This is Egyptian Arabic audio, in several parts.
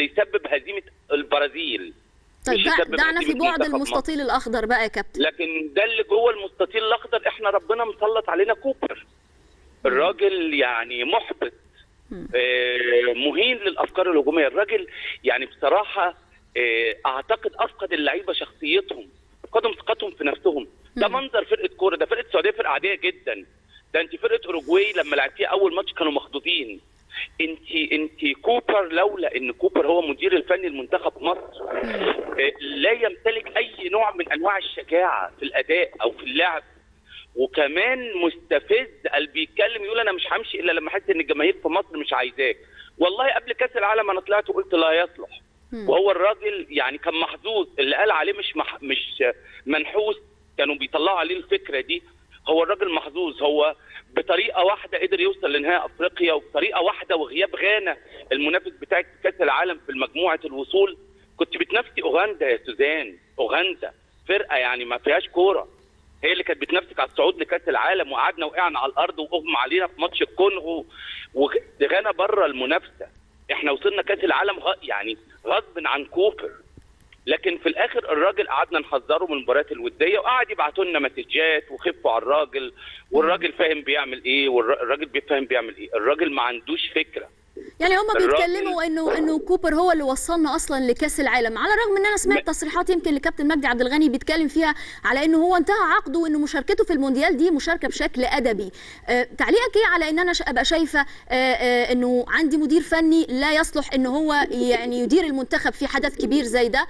اللي يسبب هزيمه البرازيل طيب مش دع- يسبب دعنا في هزيمة بعد منتخب المستطيل الاخضر بقى يا كابتن لكن ده اللي جوه المستطيل الاخضر احنا ربنا مسلط علينا كوبر الراجل يعني محبط آه، مهين للافكار الهجوميه الراجل يعني بصراحه آه، اعتقد افقد اللعيبه شخصيتهم فقدهم ثقتهم في نفسهم ده منظر فرقه كوره ده فرقه السعوديه فرقه عاديه جدا ده انت فرقه اوروجواي لما لعبتيها اول ماتش كانوا مخضوضين انت انت كوبر لولا ان كوبر هو مدير الفني لمنتخب مصر آه، لا يمتلك اي نوع من انواع الشجاعه في الاداء او في اللعب وكمان مستفز قال بيتكلم يقول انا مش همشي الا لما احس ان الجماهير في مصر مش عايزاك والله قبل كاس العالم انا طلعت وقلت لا يصلح وهو الراجل يعني كان محظوظ اللي قال عليه مش مح مش منحوس كانوا بيطلعوا عليه الفكره دي هو الراجل محظوظ هو بطريقه واحده قدر يوصل لنهائي افريقيا وبطريقه واحده وغياب غانا المنافس بتاعك في كاس العالم في مجموعه الوصول كنت بتنافسي اوغندا يا سوزان اوغندا فرقه يعني ما فيهاش كوره هي اللي كانت بتنافسك على الصعود لكاس العالم وقعدنا وقعنا على الارض واغمى علينا في ماتش الكونغو وغانا بره المنافسه احنا وصلنا كاس العالم غ... يعني غصب عن كوبر لكن في الاخر الراجل قعدنا نحذره من المباريات الوديه وقعد يبعتوا لنا مسجات وخفوا على الراجل والراجل فاهم بيعمل ايه والراجل بيفهم بيعمل ايه الراجل ما عندوش فكره يعني هم الراجل- بيتكلموا انه انه كوبر هو اللي وصلنا اصلا لكاس العالم على الرغم ان انا سمعت تصريحات يمكن لكابتن مجدي عبد الغني بيتكلم فيها على انه هو انتهى عقده وانه مشاركته في المونديال دي مشاركه بشكل ادبي آه تعليقك ايه على ان انا ش- ابقى شايفه آه آه انه عندي مدير فني لا يصلح ان هو يعني يدير المنتخب في حدث كبير زي ده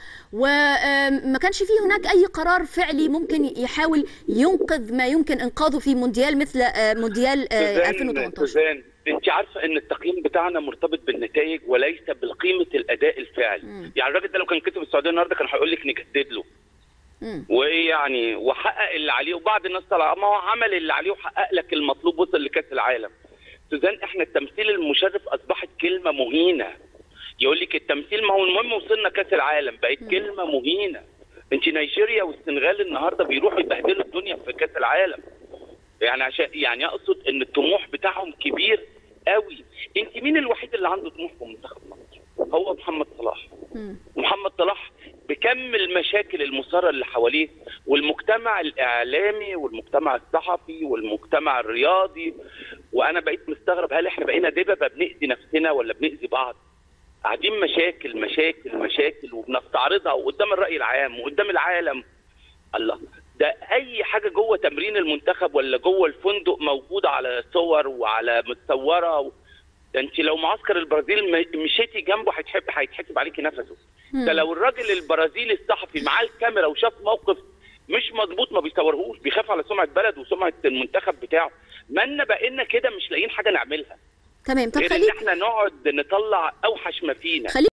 وما كانش فيه هناك اي قرار فعلي ممكن يحاول ينقذ ما يمكن انقاذه في مونديال مثل آه مونديال آه سوزان 2018 سوزان انت عارفه ان التقييم بتاعنا مرتبط بالنتائج وليس بقيمه الاداء الفعلي يعني الراجل ده لو كان كسب السعوديه النهارده كان هيقول لك نجدد له مم. وايه يعني وحقق اللي عليه وبعض الناس طلع ما هو عمل اللي عليه وحقق لك المطلوب وصل لكاس العالم سوزان احنا التمثيل المشرف اصبحت كلمه مهينه يقول لك التمثيل ما هو المهم وصلنا كاس العالم بقت كلمه مهينه انت نيجيريا والسنغال النهارده بيروحوا يبهدلوا الدنيا في كاس العالم يعني عشان يعني اقصد ان الطموح بتاعهم كبير قوي انت مين الوحيد اللي عنده طموح في منتخب مصر هو محمد صلاح مم. محمد صلاح بكم المشاكل المثاره اللي حواليه والمجتمع الاعلامي والمجتمع الصحفي والمجتمع الرياضي وانا بقيت مستغرب هل احنا بقينا دببه بنأذي نفسنا ولا بنأذي بعض قاعدين مشاكل مشاكل مشاكل وبنستعرضها وقدام الرأي العام وقدام العالم الله ده اي حاجه جوه تمرين المنتخب ولا جوه الفندق موجوده على صور وعلى متصوره و... ده انت لو معسكر البرازيل م- مشيتي جنبه هيتحب هيتحسب عليكي نفسه ده لو الراجل البرازيلي الصحفي معاه الكاميرا وشاف موقف مش مظبوط ما بيصورهوش بيخاف على سمعه بلد وسمعه المنتخب بتاعه مالنا بقينا كده مش لاقيين حاجه نعملها تمام طب غير ان خليك احنا نقعد نطلع اوحش ما فينا خليك